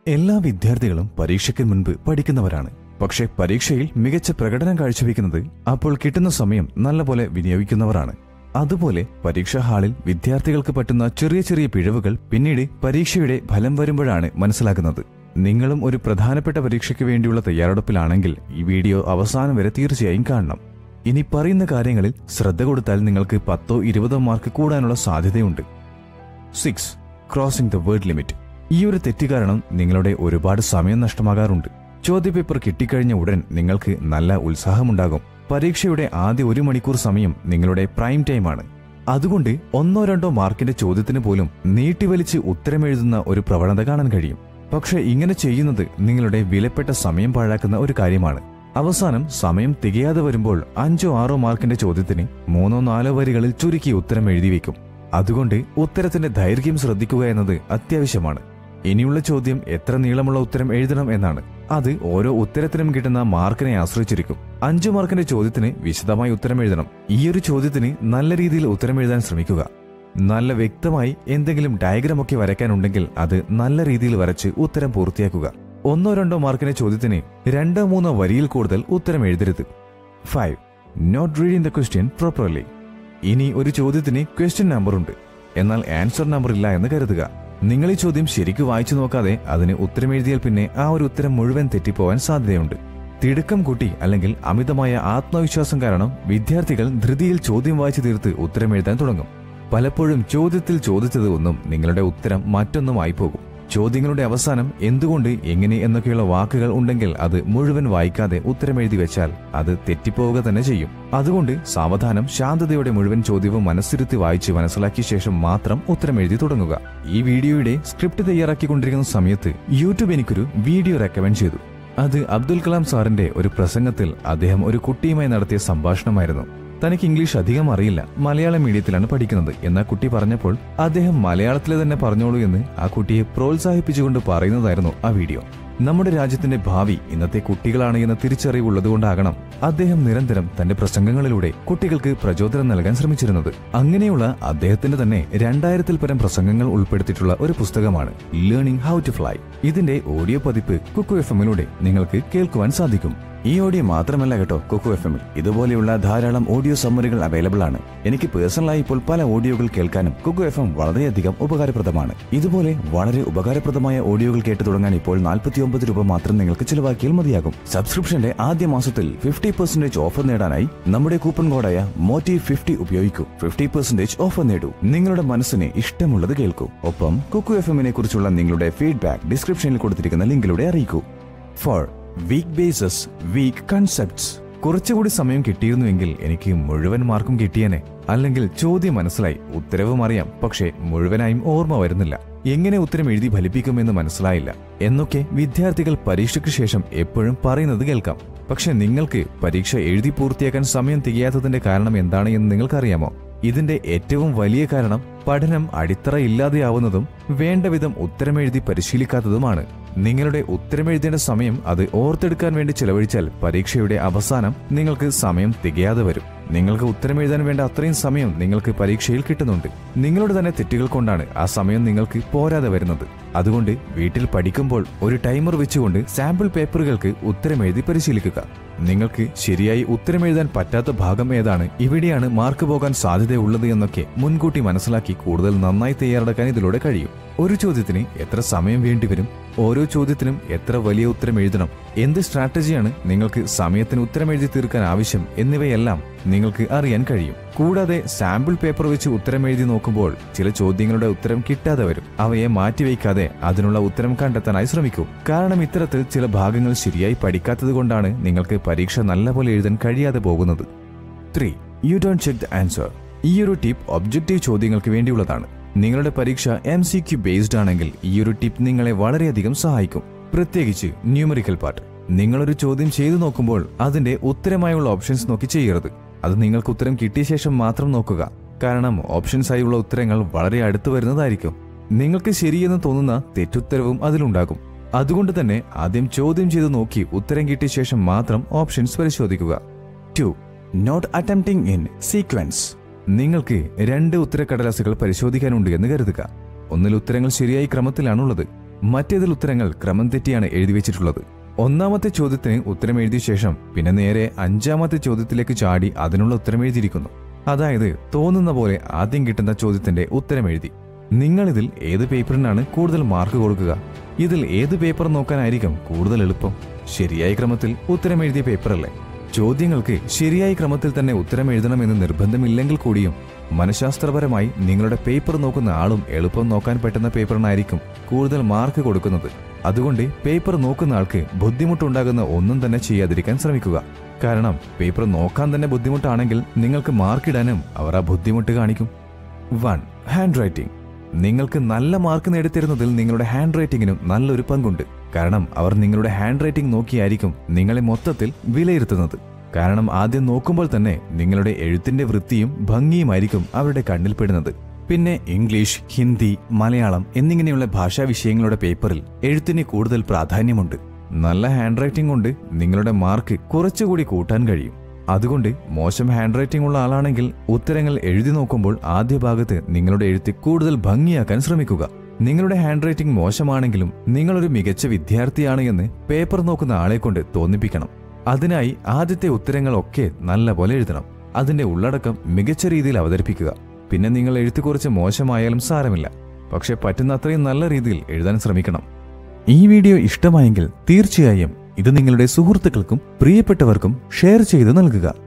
എല്ലാ വിദ്യാർത്ഥികളും പരീക്ഷയ്ക്ക് മുൻപ് പഠിക്കുന്നവരാണ് പക്ഷേ പരീക്ഷയിൽ മികച്ച പ്രകടനം കാഴ്ചവെക്കുന്നത് അപ്പോൾ കിട്ടുന്ന സമയം നല്ലപോലെ വിനിയോഗിക്കുന്നവരാണ് അതുപോലെ പരീക്ഷാ ഹാളിൽ വിദ്യാർത്ഥികൾക്ക് പറ്റുന്ന ചെറിയ ചെറിയ പിഴവുകൾ പിന്നീട് പരീക്ഷയുടെ ഫലം വരുമ്പോഴാണ് മനസ്സിലാക്കുന്നത് നിങ്ങളും ഒരു പ്രധാനപ്പെട്ട പരീക്ഷയ്ക്ക് വേണ്ടിയുള്ള തയ്യാറെടുപ്പിലാണെങ്കിൽ ഈ വീഡിയോ അവസാനം വരെ തീർച്ചയായും കാണണം ഇനി പറയുന്ന കാര്യങ്ങളിൽ ശ്രദ്ധ കൊടുത്താൽ നിങ്ങൾക്ക് പത്തോ ഇരുപതോ മാർക്ക് കൂടാനുള്ള സാധ്യതയുണ്ട് six crossing the word limit ഈ ഒരു തെറ്റ് കാരണം നിങ്ങളുടെ ഒരുപാട് സമയം നഷ്ടമാകാറുണ്ട് ചോദ്യപേപ്പർ കിട്ടിക്കഴിഞ്ഞ ഉടൻ നിങ്ങൾക്ക് നല്ല ഉത്സാഹമുണ്ടാകും പരീക്ഷയുടെ ആദ്യ ഒരു മണിക്കൂർ സമയം നിങ്ങളുടെ പ്രൈം ടൈമാണ് അതുകൊണ്ട് ഒന്നോ രണ്ടോ മാർക്കിന്റെ ചോദ്യത്തിന് പോലും നീട്ടിവലിച്ച് ഉത്തരമെഴുതുന്ന ഒരു പ്രവണത കാണാൻ കഴിയും പക്ഷെ ഇങ്ങനെ ചെയ്യുന്നത് നിങ്ങളുടെ വിലപ്പെട്ട സമയം പാഴാക്കുന്ന ഒരു കാര്യമാണ് അവസാനം സമയം തികയാതെ വരുമ്പോൾ അഞ്ചോ ആറോ മാർക്കിന്റെ ചോദ്യത്തിന് മൂന്നോ നാലോ വരികളിൽ ചുരുക്കി ഉത്തരം എഴുതി വെക്കും അതുകൊണ്ട് ഉത്തരത്തിന്റെ ദൈർഘ്യം ശ്രദ്ധിക്കുക എന്നത് അത്യാവശ്യമാണ് ഇനിയുള്ള ചോദ്യം എത്ര നീളമുള്ള ഉത്തരം എഴുതണം എന്നാണ് അത് ഓരോ ഉത്തരത്തിനും കിട്ടുന്ന മാർക്കിനെ ആശ്രയിച്ചിരിക്കും അഞ്ചു മാർക്കിന്റെ ചോദ്യത്തിന് വിശദമായി ഉത്തരം എഴുതണം ഈയൊരു ചോദ്യത്തിന് നല്ല രീതിയിൽ ഉത്തരം എഴുതാൻ ശ്രമിക്കുക നല്ല വ്യക്തമായി എന്തെങ്കിലും ഡയഗ്രാം ഒക്കെ വരയ്ക്കാനുണ്ടെങ്കിൽ അത് നല്ല രീതിയിൽ വരച്ച് ഉത്തരം പൂർത്തിയാക്കുക ഒന്നോ രണ്ടോ മാർക്കിന്റെ ചോദ്യത്തിന് രണ്ടോ മൂന്നോ വരിയിൽ കൂടുതൽ ഉത്തരം എഴുതരുത് five not reading the question properly ഇനി ഒരു ചോദ്യത്തിന് ക്വസ്റ്റ്യൻ നമ്പർ ഉണ്ട് എന്നാൽ ആൻസർ നമ്പർ ഇല്ല എന്ന് കരുതുക നിങ്ങൾ ഈ ചോദ്യം ശരിക്കും വായിച്ചു നോക്കാതെ അതിന് ഉത്തരം എഴുതിയാൽ പിന്നെ ആ ഒരു ഉത്തരം മുഴുവൻ തെറ്റിപ്പോവാൻ സാധ്യതയുണ്ട് തിടുക്കം കൂട്ടി അല്ലെങ്കിൽ അമിതമായ ആത്മവിശ്വാസം കാരണം വിദ്യാർത്ഥികൾ ധൃതിയിൽ ചോദ്യം വായിച്ചു തീർത്ത് ഉത്തരം എഴുതാൻ തുടങ്ങും പലപ്പോഴും ചോദ്യത്തിൽ ചോദിച്ചത് ഒന്നും നിങ്ങളുടെ ഉത്തരം മറ്റൊന്നുമായി പോകും ചോദ്യങ്ങളുടെ അവസാനം എന്തുകൊണ്ട് എങ്ങനെ എന്നൊക്കെയുള്ള വാക്കുകൾ ഉണ്ടെങ്കിൽ അത് മുഴുവൻ വായിക്കാതെ ഉത്തരം എഴുതി വെച്ചാൽ അത് തെറ്റിപ്പോവുക തന്നെ ചെയ്യും അതുകൊണ്ട് സാവധാനം ശാന്തതയോടെ മുഴുവൻ ചോദ്യവും മനസ്സിരുത്തി വായിച്ച് മനസ്സിലാക്കിയ ശേഷം മാത്രം ഉത്തരം എഴുതി തുടങ്ങുക ഈ വീഡിയോയുടെ സ്ക്രിപ്റ്റ് തയ്യാറാക്കിക്കൊണ്ടിരിക്കുന്ന സമയത്ത് യൂട്യൂബ് എനിക്കൊരു വീഡിയോ റെക്കമെൻഡ് ചെയ്തു അത് അബ്ദുൽ കലാം സാറിന്റെ ഒരു പ്രസംഗത്തിൽ അദ്ദേഹം ഒരു കുട്ടിയുമായി നടത്തിയ സംഭാഷണമായിരുന്നു തനിക്ക് ഇംഗ്ലീഷ് അധികം അറിയില്ല മലയാളം മീഡിയത്തിലാണ് പഠിക്കുന്നത് എന്ന കുട്ടി പറഞ്ഞപ്പോൾ അദ്ദേഹം മലയാളത്തിലെ തന്നെ പറഞ്ഞോളൂ എന്ന് ആ കുട്ടിയെ പ്രോത്സാഹിപ്പിച്ചുകൊണ്ട് പറയുന്നതായിരുന്നു ആ വീഡിയോ നമ്മുടെ രാജ്യത്തിന്റെ ഭാവി ഇന്നത്തെ കുട്ടികളാണ് എന്ന തിരിച്ചറിവുള്ളതുകൊണ്ടാകണം അദ്ദേഹം നിരന്തരം തന്റെ പ്രസംഗങ്ങളിലൂടെ കുട്ടികൾക്ക് പ്രചോദനം നൽകാൻ ശ്രമിച്ചിരുന്നത് അങ്ങനെയുള്ള അദ്ദേഹത്തിന്റെ തന്നെ രണ്ടായിരത്തിൽ പരം പ്രസംഗങ്ങൾ ഉൾപ്പെടുത്തിയിട്ടുള്ള ഒരു പുസ്തകമാണ് ലേണിംഗ് ഹൗ ടു ഫ്ലൈ ഇതിന്റെ ഓഡിയോ പതിപ്പ് കുക്കു എഫ് എമ്മിലൂടെ നിങ്ങൾക്ക് കേൾക്കുവാൻ സാധിക്കും ഈ ഓഡിയോ മാത്രമല്ല കേട്ടോ കൊക്കു എഫ് എമ്മിൽ ഇതുപോലെയുള്ള ധാരാളം ഓഡിയോ സമ്മറികൾ അവൈലബിൾ ആണ് എനിക്ക് പേഴ്സണലായി ഇപ്പോൾ പല ഓഡിയോകൾ കേൾക്കാനും കുക്കു എഫ് എം വളരെയധികം ഉപകാരപ്രദമാണ് ഇതുപോലെ വളരെ ഉപകാരപ്രദമായ ഓഡിയോകൾ കേട്ടു തുടങ്ങാൻ ഇപ്പോൾ നാൽപ്പത്തി രൂപ മാത്രം നിങ്ങൾക്ക് ചിലവാക്കിയാൽ മതിയാകും സബ്സ്ക്രിപ്ഷന്റെ ആദ്യ മാസത്തിൽ ഫിഫ്റ്റി പെർസെന്റേജ് ഓഫർ നേടാനായി നമ്മുടെ കൂപ്പൺ കോഡായ മോട്ടി ഫിഫ്റ്റി ഉപയോഗിക്കൂ ഫിഫ്റ്റി പെർസെന്റേജ് ഓഫർ നേടൂ നിങ്ങളുടെ മനസ്സിന് ഇഷ്ടമുള്ളത് കേൾക്കൂ ഒപ്പം കുക്കു എഫ് എമ്മിനെ കുറിച്ചുള്ള നിങ്ങളുടെ ഫീഡ്ബാക്ക് ഡിസ്ക്രിപ്ഷനിൽ കൊടുത്തിരിക്കുന്ന ലിങ്കിലൂടെ അറിയിക്കൂ four weak bases weak concepts കുറച്ചുകൂടി സമയം കിട്ടിയിരുന്നുവെങ്കിൽ എനിക്ക് മുഴുവൻ മാർക്കും കിട്ടിയേനെ അല്ലെങ്കിൽ ചോദ്യം മനസ്സിലായി ഉത്തരവും അറിയാം പക്ഷേ മുഴുവനായും ഓർമ്മ വരുന്നില്ല എങ്ങനെ ഉത്തരം എഴുതി ഫലിപ്പിക്കുമെന്ന് മനസ്സിലായില്ല എന്നൊക്കെ വിദ്യാർത്ഥികൾ പരീക്ഷയ്ക്ക് ശേഷം എപ്പോഴും പറയുന്നത് കേൾക്കാം പക്ഷെ നിങ്ങൾക്ക് പരീക്ഷ എഴുതി പൂർത്തിയാക്കാൻ സമയം തികയാത്തതിന്റെ കാരണം എന്താണ് എന്ന് നിങ്ങൾക്കറിയാമോ ഇതിന്റെ ഏറ്റവും വലിയ കാരണം പഠനം അടിത്തറ ഇല്ലാതെയാവുന്നതും വേണ്ട വിധം ഉത്തരമെഴുതി പരിശീലിക്കാത്തതുമാണ് നിങ്ങളുടെ ഉത്തരമെഴുതേണ്ട സമയം അത് ഓർത്തെടുക്കാൻ വേണ്ടി ചെലവഴിച്ചാൽ പരീക്ഷയുടെ അവസാനം നിങ്ങൾക്ക് സമയം തികയാതെ വരും നിങ്ങൾക്ക് ഉത്തരമെഴുതാൻ വേണ്ട അത്രയും സമയം നിങ്ങൾക്ക് പരീക്ഷയിൽ കിട്ടുന്നുണ്ട് നിങ്ങളുടെ തന്നെ തെറ്റുകൾ കൊണ്ടാണ് ആ സമയം നിങ്ങൾക്ക് പോരാതെ വരുന്നത് അതുകൊണ്ട് വീട്ടിൽ പഠിക്കുമ്പോൾ ഒരു ടൈമർ വെച്ചുകൊണ്ട് സാമ്പിൾ പേപ്പറുകൾക്ക് ഉത്തരമെഴുതി പരിശീലിക്കുക നിങ്ങൾക്ക് ശരിയായി ഉത്തരമെഴുതാൻ പറ്റാത്ത ഭാഗം ഏതാണ് ഇവിടെയാണ് മാർക്ക് പോകാൻ സാധ്യതയുള്ളത് എന്നൊക്കെ മുൻകൂട്ടി മനസ്സിലാക്കി കൂടുതൽ നന്നായി തയ്യാറെടുക്കാൻ ഇതിലൂടെ കഴിയും ഒരു ചോദ്യത്തിന് എത്ര സമയം വേണ്ടിവരും ഓരോ ചോദ്യത്തിനും എത്ര വലിയ ഉത്തരം എഴുതണം എന്ത് സ്ട്രാറ്റജിയാണ് നിങ്ങൾക്ക് സമയത്തിന് ഉത്തരം എഴുതി തീർക്കാൻ ആവശ്യം എന്നിവയെല്ലാം നിങ്ങൾക്ക് അറിയാൻ കഴിയും കൂടാതെ സാമ്പിൾ പേപ്പർ വെച്ച് ഉത്തരം എഴുതി നോക്കുമ്പോൾ ചില ചോദ്യങ്ങളുടെ ഉത്തരം കിട്ടാതെ വരും അവയെ മാറ്റിവെക്കാതെ അതിനുള്ള ഉത്തരം കണ്ടെത്താനായി ശ്രമിക്കൂ കാരണം ഇത്തരത്തിൽ ചില ഭാഗങ്ങൾ ശരിയായി പഠിക്കാത്തത് കൊണ്ടാണ് നിങ്ങൾക്ക് പരീക്ഷ നല്ലപോലെ എഴുതാൻ കഴിയാതെ പോകുന്നത് three you don't check the answer ഈ ഒരു ടിപ്പ് ഒബ്ജക്റ്റീവ് ചോദ്യങ്ങൾക്ക് വേണ്ടിയുള്ളതാണ് നിങ്ങളുടെ പരീക്ഷ എം സി ക്യു ബേസ്ഡ് ആണെങ്കിൽ ഈ ഒരു ടിപ്പ് നിങ്ങളെ വളരെയധികം സഹായിക്കും പ്രത്യേകിച്ച് ന്യൂമറിക്കൽ പാർട്ട് നിങ്ങളൊരു ചോദ്യം ചെയ്തു നോക്കുമ്പോൾ അതിന്റെ ഉത്തരമായുള്ള ഓപ്ഷൻസ് നോക്കി ചെയ്യരുത് അത് നിങ്ങൾക്ക് ഉത്തരം കിട്ടിയ ശേഷം മാത്രം നോക്കുക കാരണം ഓപ്ഷൻസ് ആയുള്ള ഉത്തരങ്ങൾ വളരെ അടുത്ത് വരുന്നതായിരിക്കും നിങ്ങൾക്ക് ശരിയെന്ന് തോന്നുന്ന തെറ്റുത്തരവും അതിലുണ്ടാകും അതുകൊണ്ട് തന്നെ ആദ്യം ചോദ്യം ചെയ്ത് നോക്കി ഉത്തരം കിട്ടിയ ശേഷം മാത്രം ഓപ്ഷൻസ് പരിശോധിക്കുക two not attempting in sequence നിങ്ങൾക്ക് രണ്ട് ഉത്തരക്കടലാസുകൾ പരിശോധിക്കാനുണ്ട് എന്ന് കരുതുക ഒന്നിൽ ഉത്തരങ്ങൾ ശരിയായ ക്രമത്തിലാണുള്ളത് മറ്റേതിൽ ഉത്തരങ്ങൾ ക്രമം തെറ്റിയാണ് എഴുതി വെച്ചിട്ടുള്ളത് ഒന്നാമത്തെ ചോദ്യത്തിന് ഉത്തരം എഴുതിയ ശേഷം പിന്നെ നേരെ അഞ്ചാമത്തെ ചോദ്യത്തിലേക്ക് ചാടി അതിനുള്ള ഉത്തരം എഴുതിയിരിക്കുന്നു അതായത് തോന്നുന്ന പോലെ ആദ്യം കിട്ടുന്ന ചോദ്യത്തിന്റെ ഉത്തരം എഴുതി നിങ്ങൾ ഇതിൽ ഏത് പേപ്പറിനാണ് കൂടുതൽ മാർക്ക് കൊടുക്കുക ഇതിൽ ഏത് പേപ്പർ നോക്കാനായിരിക്കും കൂടുതൽ എളുപ്പം ശരിയായ ക്രമത്തിൽ ഉത്തരം എഴുതിയ പേപ്പറല്ലേ ചോദ്യങ്ങൾക്ക് ശരിയായ ക്രമത്തിൽ തന്നെ ഉത്തരം എഴുതണമെന്ന് നിർബന്ധമില്ലെങ്കിൽ കൂടിയും മനഃശാസ്ത്രപരമായി നിങ്ങളുടെ പേപ്പർ നോക്കുന്ന ആളും എളുപ്പം നോക്കാൻ പറ്റുന്ന പേപ്പറിനായിരിക്കും കൂടുതൽ മാർക്ക് കൊടുക്കുന്നത് അതുകൊണ്ട് പേപ്പർ നോക്കുന്ന ആൾക്ക് ബുദ്ധിമുട്ടുണ്ടാകുന്ന ഒന്നും തന്നെ ചെയ്യാതിരിക്കാൻ ശ്രമിക്കുക കാരണം പേപ്പർ നോക്കാൻ തന്നെ ബുദ്ധിമുട്ടാണെങ്കിൽ നിങ്ങൾക്ക് മാർക്കിടാനും അവർ ആ ബുദ്ധിമുട്ട് കാണിക്കും വൺ ഹാൻഡ് റൈറ്റിംഗ് നിങ്ങൾക്ക് നല്ല മാർക്ക് നേടിത്തരുന്നതിൽ നിങ്ങളുടെ ഹാൻഡ് റൈറ്റിംഗിനും നല്ലൊരു പങ്കുണ്ട് കാരണം അവർ നിങ്ങളുടെ ഹാൻഡ് റൈറ്റിംഗ് നോക്കിയായിരിക്കും നിങ്ങളെ മൊത്തത്തിൽ വിലയിരുത്തുന്നത് കാരണം ആദ്യം നോക്കുമ്പോൾ തന്നെ നിങ്ങളുടെ എഴുത്തിന്റെ വൃത്തിയും ഭംഗിയുമായിരിക്കും അവരുടെ കണ്ണിൽപ്പെടുന്നത് പിന്നെ ഇംഗ്ലീഷ് ഹിന്ദി മലയാളം എന്നിങ്ങനെയുള്ള ഭാഷാ വിഷയങ്ങളുടെ പേപ്പറിൽ എഴുത്തിന് കൂടുതൽ പ്രാധാന്യമുണ്ട് നല്ല ഹാൻഡ് റൈറ്റിംഗ് കൊണ്ട് നിങ്ങളുടെ മാർക്ക് കുറച്ചുകൂടി കൂട്ടാൻ കഴിയും അതുകൊണ്ട് മോശം ഹാൻഡ് റൈറ്റിംഗ് ഉള്ള ആളാണെങ്കിൽ ഉത്തരങ്ങൾ എഴുതി നോക്കുമ്പോൾ ആദ്യ ഭാഗത്ത് നിങ്ങളുടെ എഴുത്ത് കൂടുതൽ ഭംഗിയാക്കാൻ ശ്രമിക്കുക നിങ്ങളുടെ ഹാൻഡ് റൈറ്റിംഗ് മോശമാണെങ്കിലും നിങ്ങളൊരു മികച്ച വിദ്യാർത്ഥിയാണ് എന്ന് പേപ്പർ നോക്കുന്ന ആളെ കൊണ്ട് തോന്നിപ്പിക്കണം അതിനായി ആദ്യത്തെ ഉത്തരങ്ങളൊക്കെ നല്ല പോലെ എഴുതണം അതിന്റെ ഉള്ളടക്കം മികച്ച രീതിയിൽ അവതരിപ്പിക്കുക പിന്നെ നിങ്ങൾ എഴുത്ത് കുറച്ച് മോശമായാലും സാരമില്ല പക്ഷെ പറ്റുന്ന അത്രയും നല്ല രീതിയിൽ എഴുതാൻ ശ്രമിക്കണം ഈ വീഡിയോ ഇഷ്ടമായെങ്കിൽ തീർച്ചയായും ഇത് നിങ്ങളുടെ സുഹൃത്തുക്കൾക്കും പ്രിയപ്പെട്ടവർക്കും ഷെയർ ചെയ്ത് നൽകുക